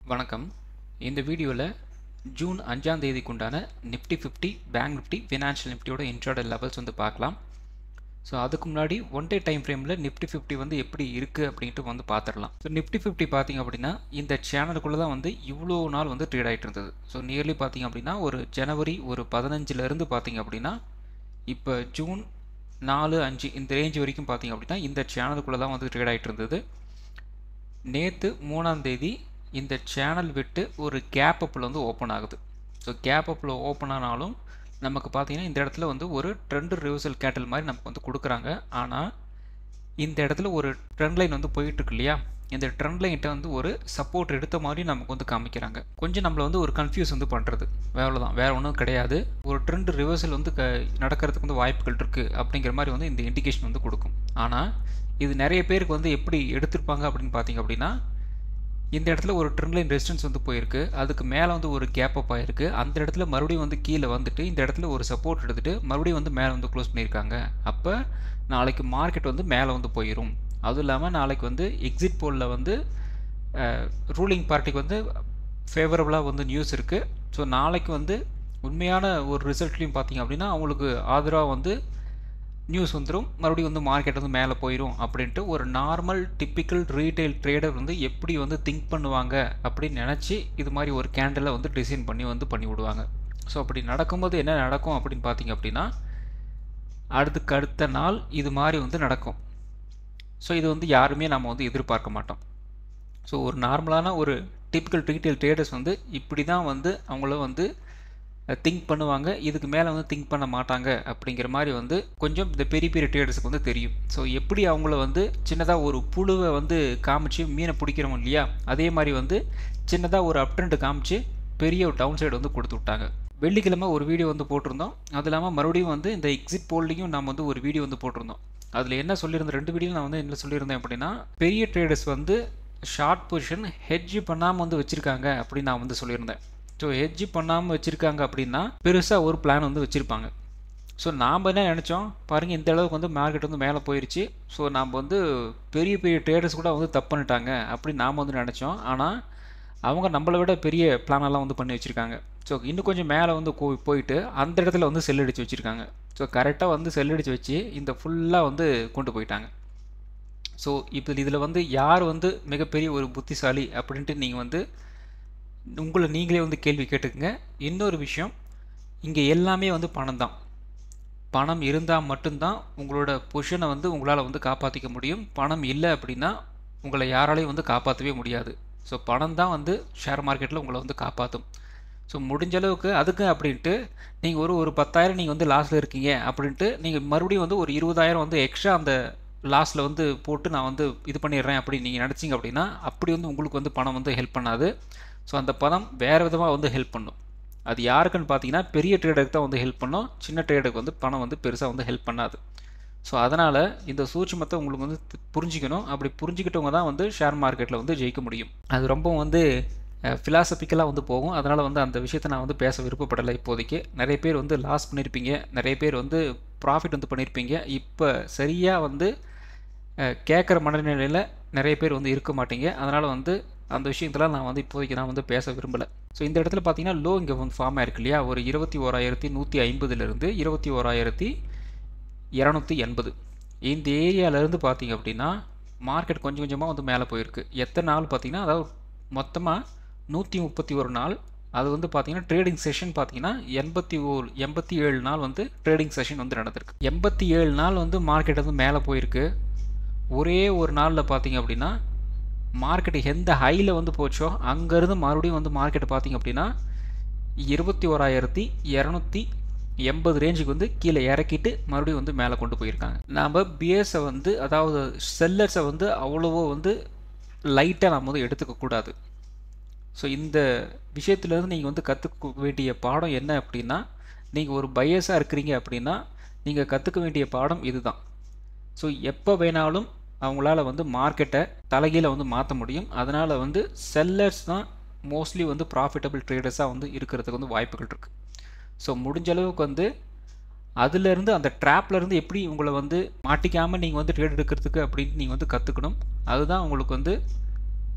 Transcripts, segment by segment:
வணக்கம் இந்த வீடியோவில் ஜூன் அஞ்சாம் தேதிக்கு உண்டான Nifty fifty bank Nifty financial நிஃப்டியோட இன்ட்ராடே லெவல்ஸ் வந்து பார்க்கலாம் ஸோ அதுக்கு முன்னாடி ஒன் டே டைம் ஃப்ரேமில் நிஃப்டி ஃபிஃப்டி வந்து எப்படி இருக்குது அப்படின்ட்டு வந்து பார்த்துடலாம் ஸோ நிஃப்டி ஃபிஃப்டி பார்த்திங்க அப்படின்னா இந்த சேனலுக்குள்ளே தான் வந்து இவ்வளோ நாள் வந்து ட்ரேட் ஆகிட்டு இருந்தது ஸோ நியர்லி பார்த்திங்க அப்படின்னா ஒரு ஜனவரி ஒரு பதினஞ்சுலேருந்து பார்த்திங்க அப்படின்னா இப்போ ஜூன் நாலு அஞ்சு இந்த ரேஞ்ச் வரைக்கும் பார்த்திங்க அப்படின்னா இந்த சேனலுக்குள்ளே தான் வந்து ட்ரேட் ஆகிட்டு இருந்தது நேற்று மூணாம் தேதி இந்த சேனல் விட்டு ஒரு கேப் அப்பில் வந்து ஓப்பன் ஆகுது ஸோ கேப் அப்பில் ஓப்பன் ஆனாலும் நமக்கு பார்த்தீங்கன்னா இந்த இடத்துல வந்து ஒரு ட்ரெண்ட் ரிவர்சல் கேட்டல் மாதிரி நமக்கு வந்து கொடுக்குறாங்க ஆனால் இந்த இடத்துல ஒரு ட்ரெண்ட் லைன் வந்து போயிட்டுருக்கு இல்லையா இந்த ட்ரெண்ட் லைன்கிட்ட வந்து ஒரு சப்போர்ட் எடுத்த மாதிரி நமக்கு வந்து காமிக்கிறாங்க கொஞ்சம் நம்மளை வந்து ஒரு கன்ஃபியூஸ் வந்து பண்ணுறது வேறு தான் வேறு ஒன்றும் கிடையாது ஒரு ட்ரெண்ட் ரிவர்சல் வந்து க நடக்கிறதுக்கு வந்து வாய்ப்புகள் இருக்குது அப்படிங்கிற மாதிரி வந்து இந்த இண்டிகேஷன் வந்து கொடுக்கும் ஆனால் இது நிறைய பேருக்கு வந்து எப்படி எடுத்திருப்பாங்க அப்படின்னு பார்த்தீங்க அப்படின்னா இந்த இடத்துல ஒரு ட்ரெண்ட் லைன் ரெசிஸ்டன்ஸ் வந்து போயிருக்கு அதுக்கு மேலே வந்து ஒரு கேப் அப் ஆயிருக்கு அந்த இடத்துல மறுபடியும் வந்து கீழே வந்துட்டு இந்த இடத்துல ஒரு சப்போர்ட் எடுத்துகிட்டு மறுபடியும் வந்து மேலே வந்து க்ளோஸ் பண்ணியிருக்காங்க அப்போ நாளைக்கு மார்க்கெட் வந்து மேலே வந்து போயிடும் அதுவும் இல்லாமல் நாளைக்கு வந்து எக்ஸிட் போலில் வந்து ரூலிங் பார்ட்டிக்கு வந்து ஃபேவரபுளாக வந்து நியூஸ் இருக்குது ஸோ நாளைக்கு வந்து உண்மையான ஒரு ரிசல்ட்லையும் பார்த்தீங்க அப்படின்னா அவங்களுக்கு ஆதரவாக வந்து நியூஸ் வந்துடும் மறுபடியும் வந்து மார்க்கெட் வந்து மேலே போயிடும் அப்படின்ட்டு ஒரு நார்மல் டிப்பிக்கல் ரீட்டைல் ட்ரேடர் வந்து எப்படி வந்து திங்க் பண்ணுவாங்க அப்படின்னு நினச்சி இது மாதிரி ஒரு கேண்டலை வந்து டிசைன் பண்ணி வந்து பண்ணி விடுவாங்க ஸோ அப்படி நடக்கும்போது என்ன நடக்கும் அப்படின்னு பார்த்தீங்க அப்படின்னா அடுத்துக்கு அடுத்த நாள் இது மாதிரி வந்து நடக்கும் ஸோ இது வந்து யாருமே நம்ம வந்து எதிர்பார்க்க மாட்டோம் ஸோ ஒரு நார்மலான ஒரு டிப்பிக்கல் ரீட்டைல் ட்ரேடர்ஸ் வந்து இப்படி தான் வந்து அவங்கள வந்து திங்க் பண்ணுவாங்க இதுக்கு மேலே வந்து திங்க் பண்ண மாட்டாங்க அப்படிங்கிற மாதிரி வந்து கொஞ்சம் இந்த பெரிய பெரிய ட்ரேடர்ஸுக்கு வந்து தெரியும் ஸோ எப்படி அவங்கள வந்து சின்னதாக ஒரு புழுவை வந்து காமிச்சு மீனை பிடிக்கிறோம் இல்லையா அதே மாதிரி வந்து சின்னதாக ஒரு அப்ட்ரெண்ட் காமிச்சு பெரிய ஒரு டவுன் சைடு வந்து கொடுத்து விட்டாங்க வெள்ளிக்கிழமை ஒரு வீடியோ வந்து போட்டிருந்தோம் அது இல்லாமல் மறுபடியும் வந்து இந்த எக்ஸிட் போல்லையும் நம்ம வந்து ஒரு வீடியோ வந்து போட்டிருந்தோம் அதில் என்ன சொல்லியிருந்தேன் ரெண்டு வீடியோ நான் வந்து என்ன சொல்லியிருந்தேன் அப்படின்னா பெரிய ட்ரேடர்ஸ் வந்து ஷார்ட் பொசிஷன் ஹெட்ஜ் பண்ணாமல் வந்து வச்சுருக்காங்க அப்படின்னு நான் வந்து சொல்லியிருந்தேன் ஸோ ஹெட்ஜ் பண்ணாமல் வச்சுருக்காங்க அப்படின்னா பெருசாக ஒரு பிளான் வந்து வச்சுருப்பாங்க ஸோ நாம் என்ன நினச்சோம் பாருங்கள் இந்த அளவுக்கு வந்து மார்க்கெட் வந்து மேலே போயிடுச்சு ஸோ நாம் வந்து பெரிய பெரிய ட்ரேடர்ஸ் கூட வந்து தப்பு பண்ணிட்டாங்க அப்படின்னு நாம் வந்து நினச்சோம் ஆனால் அவங்க நம்மளை விட பெரிய பிளானெல்லாம் வந்து பண்ணி வச்சுருக்காங்க ஸோ இன்னும் கொஞ்சம் மேலே வந்து போயிட்டு அந்த இடத்துல வந்து செல் அடித்து வச்சுருக்காங்க ஸோ கரெக்டாக வந்து செல் அடித்து வச்சு இந்த ஃபுல்லாக வந்து கொண்டு போயிட்டாங்க ஸோ இப்போ இதில் வந்து யார் வந்து மிகப்பெரிய ஒரு புத்திசாலி அப்படின்ட்டு நீங்கள் வந்து உங்களை நீங்களே வந்து கேள்வி கேட்டுக்குங்க இன்னொரு விஷயம் இங்கே எல்லாமே வந்து பணம் தான் பணம் இருந்தால் மட்டும்தான் உங்களோட பொசிஷனை வந்து உங்களால் வந்து காப்பாற்றிக்க முடியும் பணம் இல்லை அப்படின்னா உங்களை யாராலையும் வந்து காப்பாற்றவே முடியாது ஸோ பணம் தான் வந்து ஷேர் மார்க்கெட்டில் உங்களை வந்து காப்பாற்றும் ஸோ முடிஞ்ச அளவுக்கு அதுக்கு அப்படின்ட்டு நீங்கள் ஒரு ஒரு பத்தாயிரம் நீங்கள் வந்து லாஸில் இருக்கீங்க அப்படின்ட்டு நீங்கள் மறுபடியும் வந்து ஒரு இருபதாயிரம் வந்து எக்ஸ்ட்ரா அந்த லாஸில் வந்து போட்டு நான் வந்து இது பண்ணிடுறேன் அப்படின்னு நீங்கள் நினச்சிங்க அப்படின்னா அப்படி வந்து உங்களுக்கு வந்து பணம் வந்து ஹெல்ப் பண்ணாது ஸோ அந்த பணம் வேறு விதமாக வந்து ஹெல்ப் பண்ணும் அது யாருக்குன்னு பார்த்தீங்கன்னா பெரிய ட்ரேடருக்கு தான் வந்து ஹெல்ப் பண்ணும் சின்ன ட்ரேடருக்கு வந்து பணம் வந்து பெருசாக வந்து ஹெல்ப் பண்ணாது ஸோ அதனால் இந்த சூட்சமத்தை உங்களுக்கு வந்து புரிஞ்சிக்கணும் அப்படி புரிஞ்சுக்கிட்டவங்க தான் வந்து ஷேர் மார்க்கெட்டில் வந்து ஜெயிக்க முடியும் அது ரொம்ப வந்து ஃபிலாசபிக்கலாக வந்து போகும் அதனால் வந்து அந்த விஷயத்தை நான் வந்து பேச விருப்பப்படலை இப்போதைக்கு நிறைய பேர் வந்து லாஸ் பண்ணியிருப்பீங்க நிறைய பேர் வந்து ப்ராஃபிட் வந்து பண்ணியிருப்பீங்க இப்போ சரியாக வந்து கேட்குற மனநிலையில் நிறைய பேர் வந்து இருக்க மாட்டீங்க அதனால் வந்து அந்த விஷயத்தெல்லாம் நான் வந்து இப்போதைக்கு நான் வந்து பேச விரும்பலை ஸோ இந்த இடத்துல பார்த்தீங்கன்னா லோ இங்கே வந்து ஃபார்ம் ஆயிருக்கு இல்லையா ஒரு இருபத்தி ஓராயிரத்தி நூற்றி ஐம்பதுலேருந்து இருபத்தி ஓராயிரத்தி இரநூத்தி எண்பது இந்த ஏரியாவிலேருந்து பார்த்தீங்க அப்படின்னா மார்க்கெட் கொஞ்சம் கொஞ்சமாக வந்து மேலே போயிருக்கு எத்தனை நாள் பார்த்தீங்கன்னா அதாவது மொத்தமாக நூற்றி முப்பத்தி ஒரு நாள் அது வந்து பார்த்தீங்கன்னா ட்ரேடிங் செஷன் பார்த்தீங்கன்னா எண்பத்தி ஓர் எண்பத்தி ஏழு நாள் வந்து ட்ரேடிங் செஷன் வந்து நடந்திருக்கு எண்பத்தி ஏழு நாள் வந்து மார்க்கெட் வந்து மேலே போயிருக்கு ஒரே ஒரு நாளில் பார்த்தீங்க அப்படின்னா மார்க்கெட் எந்த ஹையில் வந்து போச்சோ அங்கேருந்து மறுபடியும் வந்து மார்க்கெட்டை பார்த்தீங்க அப்படின்னா இருபத்தி ஓராயிரத்தி இரநூத்தி எண்பது ரேஞ்சுக்கு வந்து கீழே இறக்கிட்டு மறுபடியும் வந்து மேலே கொண்டு போயிருக்காங்க நாம் பிஎஸை வந்து அதாவது செல்லர்ஸை வந்து அவ்வளவோ வந்து லைட்டாக நம்ம வந்து எடுத்துக்கக்கூடாது ஸோ இந்த விஷயத்துலேருந்து நீங்கள் வந்து கற்றுக்க வேண்டிய பாடம் என்ன அப்படின்னா நீங்கள் ஒரு பயஸாக இருக்கிறீங்க அப்படின்னா நீங்கள் கற்றுக்க வேண்டிய பாடம் இதுதான் ஸோ எப்போ வேணாலும் அவங்களால வந்து மார்க்கெட்டை தலைகீழ வந்து மாற்ற முடியும் அதனால் வந்து செல்லர்ஸ் தான் மோஸ்ட்லி வந்து ப்ராஃபிட்டபிள் ட்ரேடர்ஸாக வந்து இருக்கிறதுக்கு வந்து வாய்ப்புகள் இருக்குது ஸோ முடிஞ்ச அளவுக்கு வந்து அதுலேருந்து அந்த ட்ராப்லேருந்து எப்படி உங்களை வந்து மாட்டிக்காமல் நீங்கள் வந்து ட்ரேட் எடுக்கிறதுக்கு அப்படின்னு நீங்கள் வந்து கற்றுக்கணும் அதுதான் உங்களுக்கு வந்து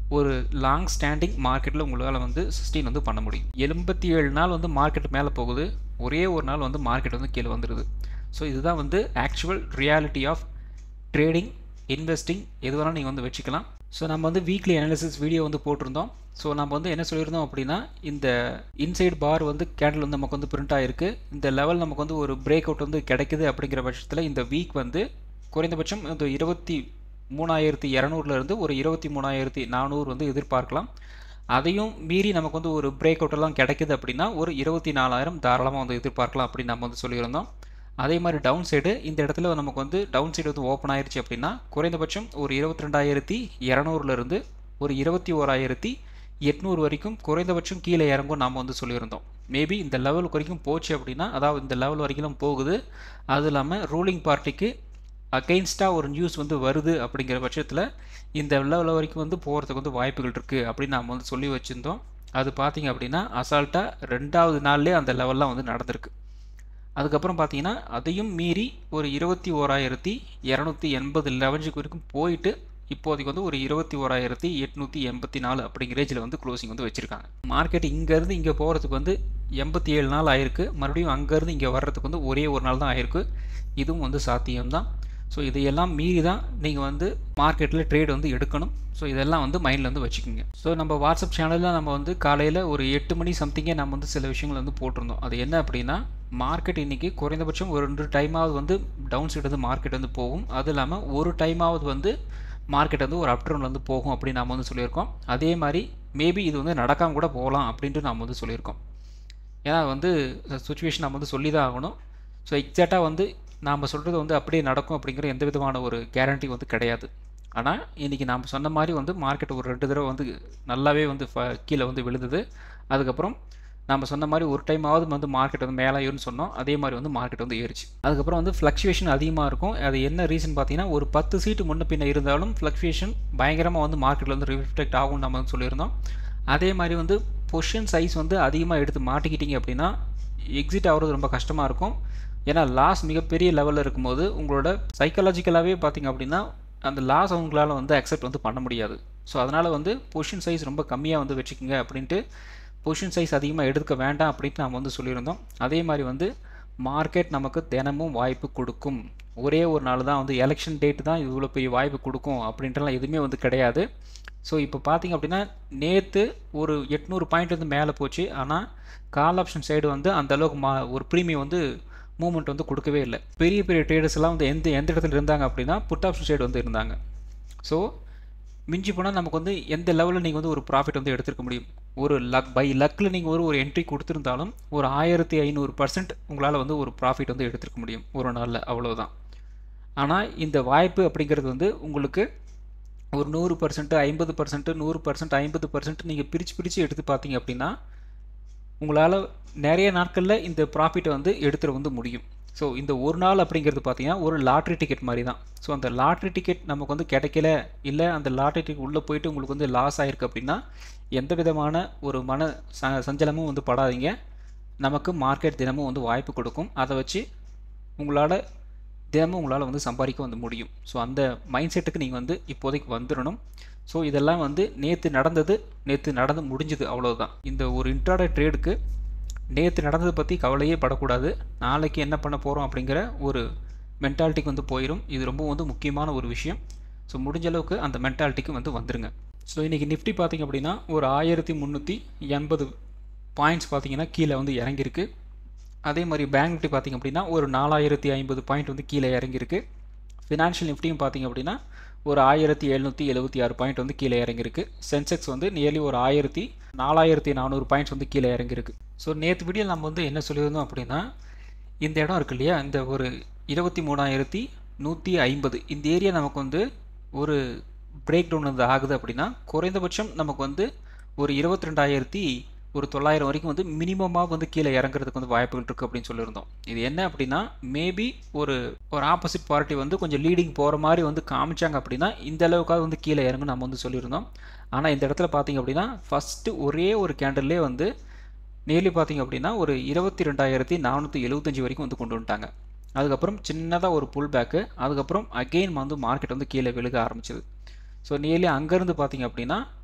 ஒரு லாங் ஸ்டாண்டிங் மார்க்கெட்டில் உங்களால் வந்து சஸ்டெயின் வந்து பண்ண முடியும் எண்பத்தி ஏழு நாள் வந்து மார்க்கெட் மேலே போகுது ஒரே ஒரு நாள் வந்து மார்க்கெட் வந்து கீழே வந்துடுது ஸோ இதுதான் வந்து actual reality of trading investing எது வேணாலும் நீங்கள் வந்து வச்சுக்கலாம் ஸோ நம்ம வந்து வீக்லி அனாலிசிஸ் வீடியோ வந்து போட்டிருந்தோம் ஸோ நம்ம வந்து என்ன சொல்லியிருந்தோம் அப்படின்னா இந்த இன்சைட் பார் வந்து கேண்டில் வந்து நமக்கு வந்து பிரிண்ட் ஆகிருக்கு இந்த லெவல் நமக்கு வந்து ஒரு பிரேக் அவுட் வந்து கிடைக்குது அப்படிங்கிற பட்சத்தில் இந்த வீக் வந்து குறைந்தபட்சம் இந்த இருபத்தி மூணாயிரத்தி இரநூறுலேருந்து ஒரு இருபத்தி மூணாயிரத்தி நானூறு வந்து எதிர்பார்க்கலாம் அதையும் மீறி நமக்கு வந்து ஒரு பிரேக் அவுட் எல்லாம் கிடைக்குது அப்படின்னா ஒரு இருபத்தி நாலாயிரம் தாராளமாக வந்து எதிர்பார்க்கலாம் அப்படின்னு நம்ம வந்து சொல்லியிருந்தோம் அதே மாதிரி டவுன் சைடு இந்த இடத்துல நமக்கு வந்து டவுன் சைடு வந்து ஓப்பன் ஆயிருச்சு அப்படின்னா குறைந்தபட்சம் ஒரு இருபத்தி ரெண்டாயிரத்தி இரநூறுலேருந்து ஒரு இருபத்தி ஓராயிரத்தி எட்நூறு வரைக்கும் குறைந்தபட்சம் கீழே இறங்கும் நாம் வந்து சொல்லியிருந்தோம் மேபி இந்த லெவலுக்கு வரைக்கும் போச்சு அப்படின்னா அதாவது இந்த லெவல் வரைக்கும் போகுது அது இல்லாமல் ரூலிங் பார்ட்டிக்கு அகெயின்ஸ்டாக ஒரு நியூஸ் வந்து வருது அப்படிங்கிற பட்சத்தில் இந்த லெவல் வரைக்கும் வந்து போகிறதுக்கு வந்து வாய்ப்புகள் இருக்குது அப்படின்னு நாம் வந்து சொல்லி வச்சுருந்தோம் அது பார்த்திங்க அப்படின்னா அசால்ட்டாக ரெண்டாவது நாள்லேயே அந்த லெவல்லாம் வந்து நடந்திருக்கு அதுக்கப்புறம் பார்த்தீங்கன்னா அதையும் மீறி ஒரு இருபத்தி ஓராயிரத்தி இரநூத்தி எண்பது லெவன்ஜுக்கு வரைக்கும் போயிட்டு இப்போதைக்கு வந்து ஒரு இருபத்தி ஓராயிரத்தி எட்நூற்றி எண்பத்தி நாலு அப்படிங்கிற ரேஞ்சில் வந்து க்ளோசிங் வந்து வச்சுருக்காங்க மார்க்கெட் இங்கேருந்து இங்கே போகிறதுக்கு வந்து எண்பத்தி ஏழு நாள் ஆயிருக்கு மறுபடியும் அங்கேருந்து இங்கே வர்றதுக்கு வந்து ஒரே ஒரு நாள் தான் ஆயிருக்கு இதுவும் வந்து சாத்தியம்தான் ஸோ இதையெல்லாம் மீறி தான் நீங்கள் வந்து மார்க்கெட்டில் ட்ரேட் வந்து எடுக்கணும் ஸோ இதெல்லாம் வந்து மைண்டில் வந்து வச்சுக்கோங்க ஸோ நம்ம வாட்ஸ்அப் சேனலில் நம்ம வந்து காலையில் ஒரு எட்டு மணி சம்திங்கே நம்ம வந்து சில விஷயங்கள் வந்து போட்டிருந்தோம் அது என்ன அப்படின்னா மார்க்கெட் இன்றைக்கி குறைந்தபட்சம் ஒரு ரெண்டு டைமாவது வந்து டவுன் சைடு வந்து மார்க்கெட் வந்து போகும் அது இல்லாமல் ஒரு டைமாவது வந்து மார்க்கெட் வந்து ஒரு அப்டர்ன் வந்து போகும் அப்படின்னு நம்ம வந்து சொல்லியிருக்கோம் அதே மாதிரி மேபி இது வந்து நடக்காமல் கூட போகலாம் அப்படின்ட்டு நம்ம வந்து சொல்லியிருக்கோம் ஏன்னா வந்து சுச்சுவேஷன் நம்ம வந்து சொல்லி தான் ஆகணும் ஸோ எக்ஸாக்டாக வந்து நாம் சொல்கிறது வந்து அப்படியே நடக்கும் அப்படிங்கிற எந்த விதமான ஒரு கேரண்டி வந்து கிடையாது ஆனால் இன்றைக்கி நாம் சொன்ன மாதிரி வந்து மார்க்கெட் ஒரு ரெண்டு தடவை வந்து நல்லாவே வந்து கீழே வந்து விழுந்தது அதுக்கப்புறம் நம்ம சொன்ன மாதிரி ஒரு டைமாவது வந்து மார்க்கெட் வந்து மேலே ஏறுன்னு சொன்னோம் அதே மாதிரி வந்து மார்க்கெட் வந்து ஏறிச்சு அதுக்கப்புறம் வந்து ஃப்ளக்சுவேஷன் அதிகமாக இருக்கும் அது என்ன ரீசன் பார்த்தீங்கன்னா ஒரு பத்து சீட்டு முன்ன பின்ன இருந்தாலும் ஃப்ளக்சுவேஷன் பயங்கரமாக வந்து மார்க்கெட்டில் வந்து ரிஃப்ளெக்ட் ஆகும்னு நம்ம வந்து சொல்லியிருந்தோம் அதே மாதிரி வந்து பொஷன் சைஸ் வந்து அதிகமாக எடுத்து மாட்டிக்கிட்டீங்க அப்படின்னா எக்ஸிட் ஆகிறது ரொம்ப கஷ்டமாக இருக்கும் ஏன்னா லாஸ் மிகப்பெரிய லெவலில் இருக்கும்போது உங்களோட சைக்காலஜிக்கலாகவே பார்த்தீங்க அப்படின்னா அந்த லாஸ் அவங்களால வந்து அக்செப்ட் வந்து பண்ண முடியாது ஸோ அதனால் வந்து பொஷன் சைஸ் ரொம்ப கம்மியாக வந்து வச்சுக்கோங்க அப்படின்ட்டு பொசிஷன் சைஸ் அதிகமாக எடுக்க வேண்டாம் அப்படின்ட்டு நாம் வந்து சொல்லியிருந்தோம் அதே மாதிரி வந்து மார்க்கெட் நமக்கு தினமும் வாய்ப்பு கொடுக்கும் ஒரே ஒரு நாள் தான் வந்து எலெக்ஷன் டேட் தான் இவ்வளோ பெரிய வாய்ப்பு கொடுக்கும் அப்படின்றலாம் எதுவுமே வந்து கிடையாது ஸோ இப்போ பார்த்தீங்க அப்படின்னா நேற்று ஒரு எட்நூறு பாயிண்ட் வந்து மேலே போச்சு ஆனால் கால் ஆப்ஷன் சைடு வந்து அந்த அளவுக்கு மா ஒரு ப்ரீமியம் வந்து மூவ்மெண்ட் வந்து கொடுக்கவே இல்லை பெரிய பெரிய ட்ரேடர்ஸ் எல்லாம் வந்து எந்த எந்த இடத்துல இருந்தாங்க அப்படின்னா புட் ஆப்ஷன் சைடு வந்து இருந்தாங்க ஸோ மிஞ்சி போனால் நமக்கு வந்து எந்த லெவலில் நீங்கள் வந்து ஒரு ப்ராஃபிட் வந்து எடுத்துருக்க முடியும் ஒரு லக் பை லக்கில் நீங்கள் ஒரு ஒரு என்ட்ரி கொடுத்துருந்தாலும் ஒரு ஆயிரத்தி ஐநூறு பர்சன்ட் உங்களால் வந்து ஒரு ப்ராஃபிட் வந்து எடுத்துருக்க முடியும் ஒரு நாளில் அவ்வளோதான் ஆனால் இந்த வாய்ப்பு அப்படிங்கிறது வந்து உங்களுக்கு ஒரு நூறு பர்சன்ட் ஐம்பது பர்சன்ட் நூறு பர்சன்ட் ஐம்பது பர்சன்ட் நீங்கள் பிரித்து பிரித்து எடுத்து பார்த்தீங்க அப்படின்னா உங்களால் நிறைய நாட்களில் இந்த ப்ராஃபிட்டை வந்து எடுத்துட வந்து முடியும் ஸோ இந்த ஒரு நாள் அப்படிங்கிறது பார்த்தீங்கன்னா ஒரு லாட்ரி டிக்கெட் மாதிரி தான் ஸோ அந்த லாட்ரி டிக்கெட் நமக்கு வந்து கிடைக்கல இல்லை அந்த லாட்ரி டிக்கெட் உள்ளே போயிட்டு உங்களுக்கு வந்து லாஸ் ஆகிருக்கு அப்படின்னா எந்த விதமான ஒரு மன ச சஞ்சலமும் வந்து படாதீங்க நமக்கு மார்க்கெட் தினமும் வந்து வாய்ப்பு கொடுக்கும் அதை வச்சு உங்களால் தினமும் உங்களால் வந்து சம்பாதிக்க வந்து முடியும் ஸோ அந்த மைண்ட் செட்டுக்கு நீங்கள் வந்து இப்போதைக்கு வந்துடணும் ஸோ இதெல்லாம் வந்து நேற்று நடந்தது நேற்று நடந்து முடிஞ்சுது அவ்வளோதான் இந்த ஒரு இன்ட்ராடே ட்ரேடுக்கு நேற்று நடந்ததை பற்றி கவலையே படக்கூடாது நாளைக்கு என்ன பண்ண போகிறோம் அப்படிங்கிற ஒரு மென்டாலிட்டிக்கு வந்து போயிடும் இது ரொம்ப வந்து முக்கியமான ஒரு விஷயம் ஸோ முடிஞ்ச அளவுக்கு அந்த மென்டாலிட்டிக்கு வந்து வந்துருங்க ஸோ இன்றைக்கி நிஃப்டி பார்த்திங்க அப்படின்னா ஒரு ஆயிரத்தி முந்நூற்றி எண்பது பாயிண்ட்ஸ் பார்த்திங்கன்னா கீழே வந்து இறங்கியிருக்கு அதே மாதிரி பேங்க் நிஃப்டி பார்த்திங்க அப்படின்னா ஒரு நாலாயிரத்தி ஐம்பது பாயிண்ட் வந்து கீழே இறங்கியிருக்கு ஃபினான்ஷியல் நிஃப்டியும் பார்த்திங்க அப்படின்னா ஒரு ஆயிரத்தி எழுநூற்றி எழுபத்தி ஆறு பாயிண்ட் வந்து கீழே இறங்கியிருக்கு சென்செக்ஸ் வந்து நியர்லி ஒரு ஆயிரத்தி நாலாயிரத்தி நானூறு பாயிண்ட்ஸ் வந்து கீழே இறங்கியிருக்கு ஸோ நேற்று வீடியோ நம்ம வந்து என்ன சொல்லியிருந்தோம் அப்படின்னா இந்த இடம் இருக்கு இல்லையா இந்த ஒரு இருபத்தி மூணாயிரத்தி நூற்றி ஐம்பது இந்த ஏரியா நமக்கு வந்து ஒரு பிரேக் டவுன் வந்து ஆகுது அப்படின்னா குறைந்தபட்சம் நமக்கு வந்து ஒரு இருபத்தி ரெண்டாயிரத்தி ஒரு தொள்ளாயிரம் வரைக்கும் வந்து மினிமமாக வந்து கீழே இறங்குறதுக்கு வந்து வாய்ப்புகள் இருக்குது அப்படின்னு சொல்லியிருந்தோம் இது என்ன அப்படின்னா மேபி ஒரு ஒரு ஆப்போசிட் பார்ட்டி வந்து கொஞ்சம் லீடிங் போகிற மாதிரி வந்து காமிச்சாங்க அப்படின்னா இந்த அளவுக்காக வந்து கீழே இறங்கும் நம்ம வந்து சொல்லியிருந்தோம் ஆனால் இந்த இடத்துல பார்த்தீங்க அப்படின்னா ஃபஸ்ட்டு ஒரே ஒரு கேண்டல்லே வந்து நியர்லி பார்த்தீங்க அப்படின்னா ஒரு இருபத்தி ரெண்டாயிரத்தி நானூற்றி எழுபத்தஞ்சி வரைக்கும் வந்து கொண்டு வந்துட்டாங்க அதுக்கப்புறம் சின்னதாக ஒரு புல் பேக்கு அதுக்கப்புறம் அகெயின் வந்து மார்க்கெட் வந்து கீழே விழுக ஆரம்பிச்சது ஸோ நியர்லி அங்கேருந்து பார்த்தீங்க அப்படின்னா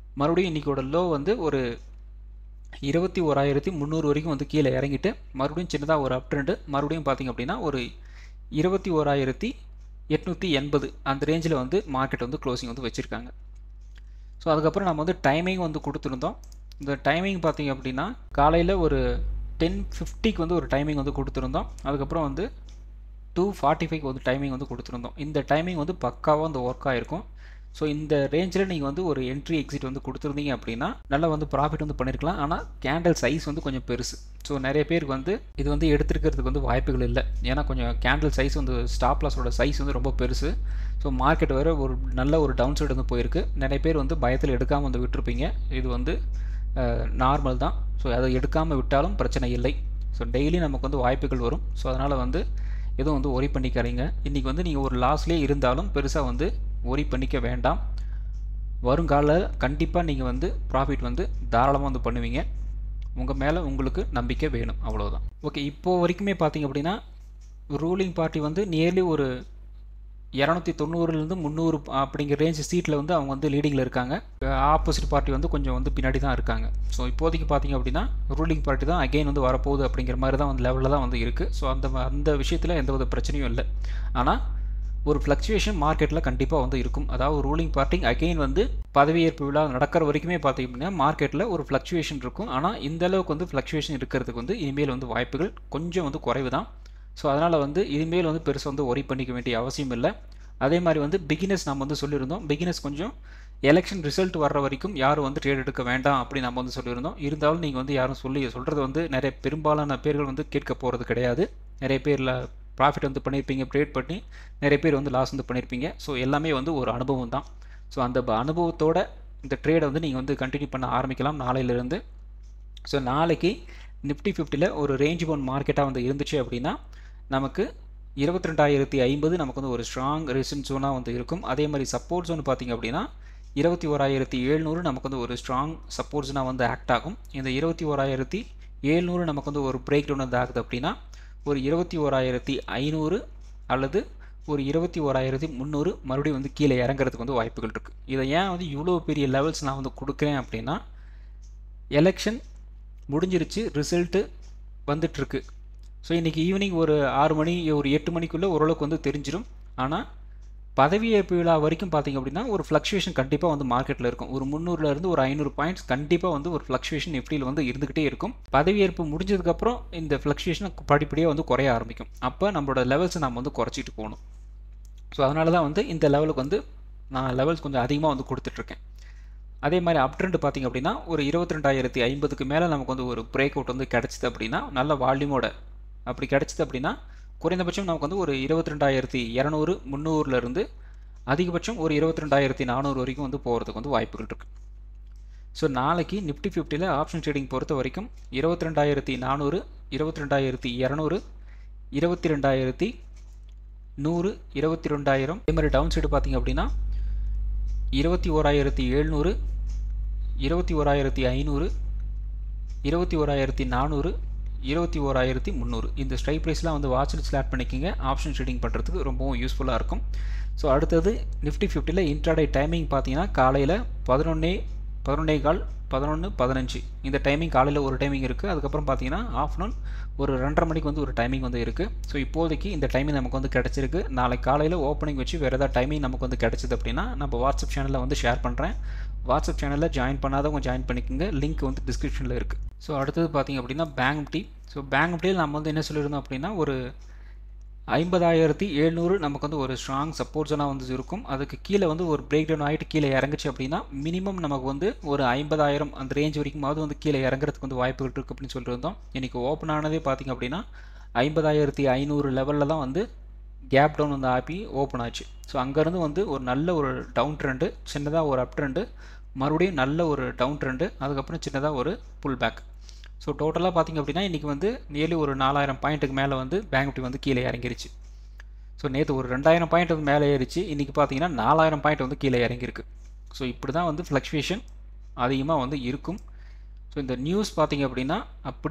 மறுபடியும் இன்றைக்கோட லோ வந்து ஒரு இருபத்தி ஓராயிரத்தி முந்நூறு வரைக்கும் வந்து கீழே இறங்கிட்டு மறுபடியும் சின்னதாக ஒரு அப் ட்ரெண்டு மறுபடியும் பார்த்திங்க அப்படின்னா ஒரு இருபத்தி ஓராயிரத்தி எட்நூற்றி எண்பது அந்த ரேஞ்சில் வந்து மார்க்கெட் வந்து க்ளோசிங் வந்து வச்சுருக்காங்க ஸோ அதுக்கப்புறம் நம்ம வந்து டைமிங் வந்து கொடுத்துருந்தோம் இந்த டைமிங் பார்த்திங்க அப்படின்னா காலையில் ஒரு டென் ஃபிஃப்டிக்கு வந்து ஒரு டைமிங் வந்து கொடுத்துருந்தோம் அதுக்கப்புறம் வந்து டூ ஃபார்ட்டி ஃபைவ் வந்து டைமிங் வந்து கொடுத்துருந்தோம் இந்த டைமிங் வந்து பக்காவாக வந்து ஒர்க் ஆகிருக்கும் ஸோ இந்த ரேஞ்சில் நீங்கள் வந்து ஒரு என்ட்ரி எக்ஸிட் வந்து கொடுத்துருந்தீங்க அப்படின்னா நல்லா வந்து ப்ராஃபிட் வந்து பண்ணியிருக்கலாம் ஆனால் கேண்டில் சைஸ் வந்து கொஞ்சம் பெருசு ஸோ நிறைய பேருக்கு வந்து இது வந்து எடுத்துருக்கிறதுக்கு வந்து வாய்ப்புகள் இல்லை ஏன்னா கொஞ்சம் கேண்டில் சைஸ் வந்து ஸ்டாப் லாஸோட சைஸ் வந்து ரொம்ப பெருசு ஸோ மார்க்கெட் வேறு ஒரு நல்ல ஒரு டவுன் சைடு வந்து போயிருக்கு நிறைய பேர் வந்து பயத்தில் எடுக்காமல் வந்து விட்டுருப்பீங்க இது வந்து நார்மல் தான் ஸோ அதை எடுக்காமல் விட்டாலும் பிரச்சனை இல்லை ஸோ டெய்லி நமக்கு வந்து வாய்ப்புகள் வரும் ஸோ அதனால் வந்து எதுவும் வந்து ஒரி பண்ணிக்காதீங்க இன்றைக்கி வந்து நீங்கள் ஒரு லாஸ்லேயே இருந்தாலும் பெருசாக வந்து ஒரி பண்ணிக்க வேண்டாம் வருங்கால கண்டிப்பாக நீங்கள் வந்து ப்ராஃபிட் வந்து தாராளமாக வந்து பண்ணுவீங்க உங்கள் மேலே உங்களுக்கு நம்பிக்கை வேணும் அவ்வளோதான் ஓகே இப்போது வரைக்குமே பார்த்தீங்க அப்படின்னா ரூலிங் பார்ட்டி வந்து நியர்லி ஒரு இரநூத்தி தொண்ணூறுலேருந்து முந்நூறு அப்படிங்கிற ரேஞ்ச் சீட்டில் வந்து அவங்க வந்து லீடிங்கில் இருக்காங்க ஆப்போசிட் பார்ட்டி வந்து கொஞ்சம் வந்து பின்னாடி தான் இருக்காங்க ஸோ இப்போதைக்கு பார்த்தீங்க அப்படின்னா ரூலிங் பார்ட்டி தான் அகெயின் வந்து வரப்போகுது அப்படிங்கிற மாதிரி தான் வந்து லெவலில் தான் வந்து இருக்குது ஸோ அந்த அந்த விஷயத்தில் எந்த வித பிரச்சனையும் இல்லை ஆனால் ஒரு ஃப்ளக்சுவேஷன் மார்க்கெட்டில் கண்டிப்பாக வந்து இருக்கும் அதாவது ரூலிங் பார்ட்டி அகெயின் வந்து பதவியேற்பு விழா நடக்கிற வரைக்குமே பார்த்தீங்க அப்படின்னா மார்க்கெட்டில் ஒரு ஃப்ளக்சுவேஷன் இருக்கும் ஆனால் இந்த அளவுக்கு வந்து ஃப்ளக்சுவேஷன் இருக்கிறதுக்கு வந்து இனிமேல் வந்து வாய்ப்புகள் கொஞ்சம் வந்து குறைவு தான் ஸோ அதனால் வந்து இனிமேல் வந்து பெருசாக வந்து ஒரி பண்ணிக்க வேண்டிய அவசியம் இல்லை அதே மாதிரி வந்து பிகினஸ் நம்ம வந்து சொல்லியிருந்தோம் பிகினஸ் கொஞ்சம் எலெக்ஷன் ரிசல்ட் வர்ற வரைக்கும் யாரும் வந்து ட்ரேட் எடுக்க வேண்டாம் அப்படி நம்ம வந்து சொல்லியிருந்தோம் இருந்தாலும் நீங்கள் வந்து யாரும் சொல்லி சொல்கிறது வந்து நிறைய பெரும்பாலான பேர்கள் வந்து கேட்க போகிறது கிடையாது நிறைய பேரில் ப்ராஃபிட் வந்து பண்ணியிருப்பீங்க ட்ரேட் பண்ணி நிறைய பேர் வந்து லாஸ் வந்து பண்ணியிருப்பீங்க ஸோ எல்லாமே வந்து ஒரு அனுபவம் தான் ஸோ அந்த அனுபவத்தோட இந்த ட்ரேடை வந்து நீங்கள் வந்து கண்டினியூ பண்ண ஆரம்பிக்கலாம் நாளையிலேருந்து ஸோ நாளைக்கு நிஃப்டி ஃபிஃப்டியில் ஒரு ரேஞ்ச் பவுன் மார்க்கெட்டாக வந்து இருந்துச்சு அப்படின்னா நமக்கு இருபத்தி ரெண்டாயிரத்தி ஐம்பது நமக்கு வந்து ஒரு ஸ்ட்ராங் ரெசிஸ்டன்ஸ் ஜோனாக வந்து இருக்கும் அதே மாதிரி சப்போர்ட் ஜோன் பார்த்திங்க அப்படின்னா இருபத்தி ஓராயிரத்தி எழுநூறு நமக்கு வந்து ஒரு ஸ்ட்ராங் சப்போர்ட் ஜோனாக வந்து ஆக்ட் ஆகும் இந்த இருபத்தி ஓராயிரத்தி ஏழ்நூறு நமக்கு வந்து ஒரு பிரேக் டவுன் வந்து ஆகுது அப்படின்னா ஒரு இருபத்தி ஓராயிரத்தி ஐநூறு அல்லது ஒரு இருபத்தி ஓராயிரத்தி முந்நூறு மறுபடியும் வந்து கீழே இறங்குறதுக்கு வந்து வாய்ப்புகள் இருக்குது இதை ஏன் வந்து இவ்வளோ பெரிய லெவல்ஸ் நான் வந்து கொடுக்குறேன் அப்படின்னா எலெக்ஷன் முடிஞ்சிருச்சு ரிசல்ட்டு வந்துட்டுருக்கு ஸோ இன்றைக்கி ஈவினிங் ஒரு ஆறு மணி ஒரு எட்டு மணிக்குள்ளே ஓரளவுக்கு வந்து தெரிஞ்சிடும் ஆனால் பதவியேற்பு விழா வரைக்கும் பார்த்திங்க அப்படின்னா ஒரு ஃப்ளக்சுவேஷன் கண்டிப்பாக வந்து மார்க்கெட்டில் இருக்கும் ஒரு முந்நூறுலேருந்து ஒரு ஐநூறு பாயிண்ட்ஸ் கண்டிப்பாக வந்து ஒரு ஃப்ளக்சுவேஷன் நிஃப்டியில் வந்து இருந்துக்கிட்டே இருக்கும் பதவியேற்பு முடிஞ்சதுக்கப்புறம் இந்த ஃப்ளக்சுவேஷன் படிப்படியாக வந்து குறைய ஆரம்பிக்கும் அப்போ நம்மளோட லெவல்ஸை நம்ம வந்து குறைச்சிட்டு போகணும் ஸோ அதனால தான் வந்து இந்த லெவலுக்கு வந்து நான் லெவல்ஸ் கொஞ்சம் அதிகமாக வந்து கொடுத்துட்ருக்கேன் அதே மாதிரி அப் ட்ரெண்ட் பார்த்திங்க அப்படின்னா ஒரு இருபத்தி ரெண்டாயிரத்தி ஐம்பதுக்கு மேலே நமக்கு வந்து ஒரு பிரேக் அவுட் வந்து கிடச்சிது அப்படின்னா நல்ல வால்யூமோட அப்படி கிடச்சிது அப்படின்னா குறைந்தபட்சம் நமக்கு வந்து ஒரு இருபத்தி ரெண்டாயிரத்தி இரநூறு முந்நூறுலேருந்து அதிகபட்சம் ஒரு இருபத்தி ரெண்டாயிரத்தி நானூறு வரைக்கும் வந்து போகிறதுக்கு வந்து வாய்ப்புகள் இருக்குது ஸோ நாளைக்கு நிஃப்டி ஃபிஃப்டியில் ஆப்ஷன் ட்ரேடிங் பொறுத்த வரைக்கும் இருபத்தி ரெண்டாயிரத்தி நானூறு இருபத்தி ரெண்டாயிரத்தி இரநூறு இருபத்தி ரெண்டாயிரத்தி நூறு இருபத்தி ரெண்டாயிரம் அதே மாதிரி டவுன் சைடு பார்த்திங்க அப்படின்னா இருபத்தி ஓராயிரத்தி எழுநூறு இருபத்தி ஓராயிரத்தி ஐநூறு இருபத்தி ஓராயிரத்தி நானூறு இருபத்தி ஓராயிரத்தி முந்நூறு இந்த ஸ்ட்ரைக் ப்ரைஸ்லாம் வந்து வாட்ச் லிஸ்ட்டில் ஆட் பண்ணிக்கிங்க ஆப்ஷன் ட்ரேடிங் பண்ணுறதுக்கு ரொம்பவும் யூஸ்ஃபுல்லாக இருக்கும் ஸோ அடுத்தது நிஃப்டி ஃபிஃப்டியில் இன்ட்ராடே டைமிங் பார்த்தீங்கன்னா காலையில் பதினொன்னே பதினொன்னே கால் பதினொன்று பதினஞ்சு இந்த டைமிங் காலையில் ஒரு டைமிங் இருக்குது அதுக்கப்புறம் பார்த்தீங்கன்னா ஆஃப்டர்நூன் ஒரு ரெண்டரை மணிக்கு வந்து ஒரு டைமிங் வந்து இருக்குது ஸோ இப்போதைக்கு இந்த டைமிங் நமக்கு வந்து கிடச்சிருக்கு நாளைக்கு காலையில் ஓப்பனிங் வச்சு வேறு ஏதாவது டைமிங் நமக்கு வந்து கிடச்சிது அப்படின்னா நம்ம வாட்ஸ்அப் சேனலில் வந்து ஷேர் பண்ணுறேன் வாட்ஸ்அப் சேனலில் ஜாயின் பண்ணாதவங்க ஜாயின் பண்ணிக்கோங்க லிங்க் வந்து டிஸ்கிரிப்ஷனில் இருக்குது ஸோ அடுத்தது பார்த்திங்க அப்படின்னா பேங்க் நிஃப்டி ஸோ பேங்க் நிஃப்டியில் நம்ம வந்து என்ன சொல்லியிருந்தோம் அப்படின்னா ஒரு ஐம்பதாயிரத்தி எழுநூறு நமக்கு வந்து ஒரு ஸ்ட்ராங் சப்போர்ட் ஜோனாக வந்து இருக்கும் அதுக்கு கீழே வந்து ஒரு பிரேக் டவுன் ஆகிட்டு கீழே இறங்குச்சு அப்படின்னா மினிமம் நமக்கு வந்து ஒரு ஐம்பதாயிரம் அந்த ரேஞ்ச் வரைக்குமாவது வந்து கீழே இறங்குறதுக்கு வந்து வாய்ப்புகள் இருக்குது அப்படின்னு சொல்லியிருந்தோம் இன்றைக்கி ஓப்பன் ஆனதே பார்த்திங்க அப்படின்னா ஐம்பதாயிரத்தி ஐநூறு லெவலில் தான் வந்து கேப் டவுன் வந்து ஆப்பி ஓப்பன் ஆச்சு ஸோ அங்கேருந்து வந்து ஒரு நல்ல ஒரு டவுன் ட்ரெண்டு சின்னதாக ஒரு அப் ட்ரெண்டு மறுபடியும் நல்ல ஒரு டவுன் ட்ரெண்டு அதுக்கப்புறம் சின்னதாக ஒரு புல் பேக் ஸோ டோட்டலாக பார்த்திங்க அப்படின்னா இன்றைக்கி வந்து நியர்லி ஒரு நாலாயிரம் பாயிண்ட்டுக்கு மேலே வந்து பேங்க் நிஃப்டி வந்து கீழே இறங்கிருச்சு ஸோ நேற்று ஒரு ரெண்டாயிரம் பாயிண்ட் வந்து மேலே ஏறிச்சு இன்றைக்கி பார்த்தீங்கன்னா நாலாயிரம் பாயிண்ட் வந்து கீழே இறங்கியிருக்கு ஸோ இப்படி தான் வந்து ஃப்ளக்சுவேஷன் அதிகமாக வந்து இருக்கும் ஸோ இந்த நியூஸ் பார்த்திங்க அப்படின்னா அப்படி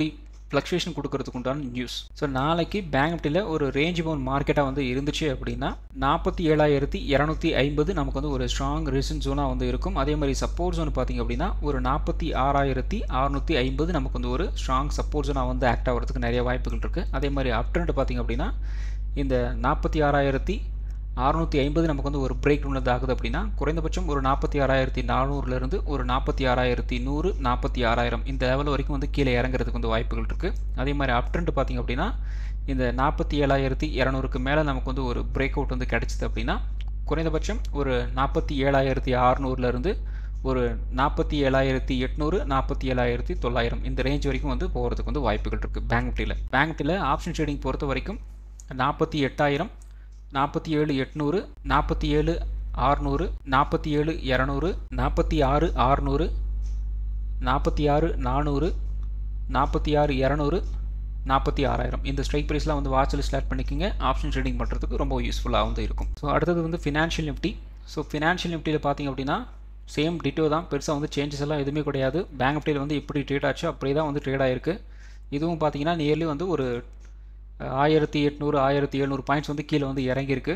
ஃப்ளக்சுவேஷன் கொடுக்கறதுக்கு உண்டான நியூஸ் ஸோ நாளைக்கு பேங்க் நிஃப்டியில் ஒரு ரேஞ்ச் பவுன் மார்க்கெட்டாக வந்து இருந்துச்சு அப்படின்னா நாற்பத்தி ஏழாயிரத்தி இரநூத்தி ஐம்பது நமக்கு வந்து ஒரு ஸ்ட்ராங் ரெசின் ஜோனாக வந்து இருக்கும் அதே மாதிரி சப்போர்ட் ஜோன் பார்த்திங்க அப்படின்னா ஒரு நாற்பத்தி ஆறாயிரத்தி அறுநூற்றி ஐம்பது நமக்கு வந்து ஒரு ஸ்ட்ராங் சப்போர்ட் ஜோனாக வந்து ஆக்ட் ஆகிறதுக்கு நிறைய வாய்ப்புகள் இருக்குது அதே மாதிரி அப் ட்ரெண்ட் பார்த்திங்க அப்படின்னா இந்த நாற்பத்தி ஆறாயிரத்தி அறுநூற்றி ஐம்பது நமக்கு வந்து ஒரு பிரேக் உள்ளது ஆகுது அப்படின்னா குறைந்தபட்சம் ஒரு நாற்பத்தி ஆறாயிரத்தி நானூறுலேருந்து ஒரு நாற்பத்தி ஆறாயிரத்தி நூறு நாற்பத்தி ஆறாயிரம் இந்த லெவல் வரைக்கும் வந்து கீழே இறங்குறதுக்கு வந்து வாய்ப்புகள் இருக்குது அதே மாதிரி அப் ட்ரெண்ட் பார்த்திங்க அப்படின்னா இந்த நாற்பத்தி ஏழாயிரத்தி இரநூறுக்கு மேலே நமக்கு வந்து ஒரு பிரேக் அவுட் வந்து கிடச்சிது அப்படின்னா குறைந்தபட்சம் ஒரு நாற்பத்தி ஏழாயிரத்தி அறநூறுலேருந்து ஒரு நாற்பத்தி ஏழாயிரத்தி எட்நூறு நாற்பத்தி ஏழாயிரத்தி தொள்ளாயிரம் இந்த ரேஞ்ச் வரைக்கும் வந்து போகிறதுக்கு வந்து வாய்ப்புகள் இருக்குது பேங்க் நிஃப்டியில் பேங்க் நிஃப்டியில் ஆப்ஷன் ட்ரேடிங் பொறுத்த வரைக்கும் நாற்பத்தி எட்டாயிரம் நாற்பத்தி ஏழு எட்நூறு நாற்பத்தி ஏழு ஆறுநூறு நாற்பத்தி ஏழு இரநூறு நாற்பத்தி ஆறு ஆறுநூறு நாற்பத்தி ஆறு நானூறு நாற்பத்தி ஆறு இரநூறு நாற்பத்தி ஆறாயிரம் இந்த ஸ்ட்ரைக் ப்ரைஸ்லாம் வந்து வாட்சில் ஸ்டார்ட் பண்ணிக்கிங்க ஆப்ஷன் ட்ரேடிங் பண்ணுறதுக்கு ரொம்ப யூஸ்ஃபுல்லாக வந்து இருக்கும் ஸோ அடுத்தது வந்து ஃபினான்ஷியல் நிஃப்டி ஸோ ஃபினான்ஷியல் நிஃப்டியில் பார்த்திங்க அப்படின்னா சேம் டிட்டோ தான் பெருசாக வந்து சேஞ்சஸ் எல்லாம் எதுவுமே கிடையாது பேங்க் நிஃப்டியில் வந்து எப்படி ட்ரேட் ஆச்சோ அப்படியே தான் வந்து ட்ரேட் ஆயிருக்கு இதுவும் பார்த்தீங்கன்னா நியர்லி வந்து ஒரு ஆயிரத்தி எட்நூறு ஆயிரத்தி எழுநூறு பாயிண்ட்ஸ் வந்து கீழே வந்து இறங்கியிருக்கு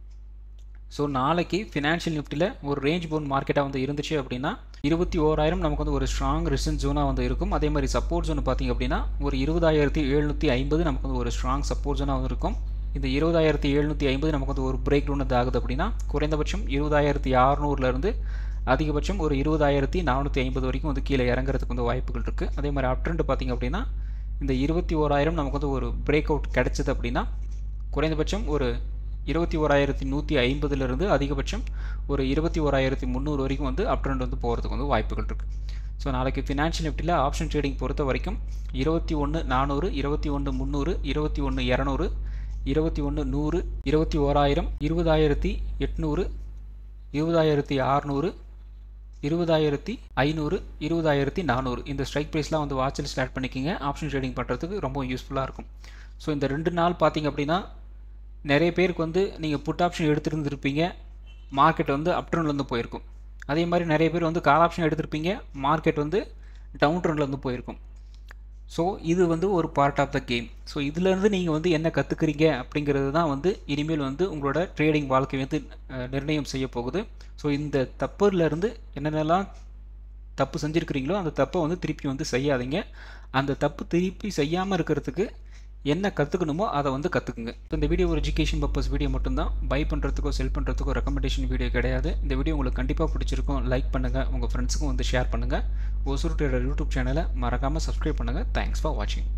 ஸோ நாளைக்கு ஃபினான்ஷியல் நிஃப்டியில் ஒரு ரேஞ்ச் போன் மார்க்கெட்டாக வந்து இருந்துச்சு அப்படின்னா இருபத்தி ஓராயிரம் நமக்கு வந்து ஒரு ஸ்ட்ராங் ரிசன் ஜோனாக வந்து இருக்கும் அதே மாதிரி சப்போர்ட் ஜோன் பார்த்திங்க அப்படின்னா ஒரு இருபதாயிரத்தி எழுநூற்றி ஐம்பது நமக்கு வந்து ஒரு ஸ்ட்ராங் சப்போர்ட் ஜோனாக வந்து இருக்கும் இந்த இருபதாயிரத்தி எழுநூற்றி ஐம்பது நமக்கு வந்து ஒரு பிரேக் டவுன் ஆகுது அப்படின்னா குறைந்தபட்சம் இருபதாயிரத்தி அறநூறுலேருந்து அதிகபட்சம் ஒரு இருபதாயிரத்தி நானூற்றி ஐம்பது வரைக்கும் வந்து கீழே இறங்குறதுக்கு வந்து வாய்ப்புகள் இருக்குது அதே மாதிரி அப் ட்ரெண்ட் பார்த்திங்க அப்படின்னா இந்த இருபத்தி ஓராயிரம் நமக்கு வந்து ஒரு பிரேக் அவுட் கிடச்சிது அப்படின்னா குறைந்தபட்சம் ஒரு இருபத்தி ஓராயிரத்தி நூற்றி ஐம்பதுலேருந்து அதிகபட்சம் ஒரு இருபத்தி ஓராயிரத்தி முந்நூறு வரைக்கும் வந்து அப் ட்ரெண்ட் வந்து போகிறதுக்கு வந்து வாய்ப்புகள் இருக்குது ஸோ நாளைக்கு ஃபினான்ஷியல் நிஃப்டியில் ஆப்ஷன் ட்ரேடிங் பொறுத்த வரைக்கும் இருபத்தி ஒன்று நானூறு இருபத்தி ஒன்று முந்நூறு இருபத்தி ஒன்று இரநூறு இருபத்தி ஒன்று நூறு இருபத்தி ஓராயிரம் இருபதாயிரத்தி எட்நூறு இருபதாயிரத்தி அறநூறு இருபதாயிரத்தி ஐநூறு இருபதாயிரத்தி நானூறு இந்த ஸ்ட்ரைக் ப்ரைஸ்லாம் வந்து வாட்சில் ஸ்டார்ட் பண்ணிக்கிங்க ஆப்ஷன் ட்ரேடிங் பண்ணுறதுக்கு ரொம்ப யூஸ்ஃபுல்லாக இருக்கும் ஸோ இந்த ரெண்டு நாள் பார்த்திங்க அப்படின்னா நிறைய பேருக்கு வந்து நீங்கள் புட் ஆப்ஷன் எடுத்துருந்துருப்பீங்க மார்க்கெட் வந்து அப் ட்ரெண்ட்லேருந்து போயிருக்கும் அதே மாதிரி நிறைய பேர் வந்து கால் ஆப்ஷன் எடுத்திருப்பீங்க மார்க்கெட் வந்து டவுன் ட்ரெண்ட்லேருந்து போயிருக்கும் ஸோ இது வந்து ஒரு part of the game so இதுலேருந்து நீங்கள் வந்து என்ன கற்றுக்குறீங்க அப்படிங்கிறது தான் வந்து இனிமேல் வந்து உங்களோட ட்ரேடிங் வாழ்க்கை வந்து நிர்ணயம் செய்ய போகுது ஸோ இந்த தப்புலேருந்து என்னென்னலாம் தப்பு செஞ்சுருக்கிறீங்களோ அந்த தப்பை வந்து திருப்பி வந்து செய்யாதீங்க அந்த தப்பு திருப்பி செய்யாமல் இருக்கிறதுக்கு என்ன கற்றுக்கணுமோ அதை வந்து கற்றுக்குங்க இந்த வீடியோ ஒரு எஜுகேஷன் பர்பஸ் வீடியோ மட்டும்தான் பை பண்ணுறதுக்கோ செல் பண்ணுறதுக்கோ ரெக்கமெண்டேஷன் வீடியோ கிடையாது இந்த வீடியோ உங்களுக்கு கண்டிப்பாக பிடிச்சிருக்கும் லைக் பண்ணுங்கள் உங்கள் ஃப்ரெண்ட்ஸுக்கும் வந்து ஷேர் பண்ணுங்கள் ஒசூர் ட்ரேடர் யூடியூப் சேனலை மறக்காமல் சப்ஸ்கிரைப் பண்ணுங்கள் தேங்க்ஸ் ஃபார் வாட்சிங்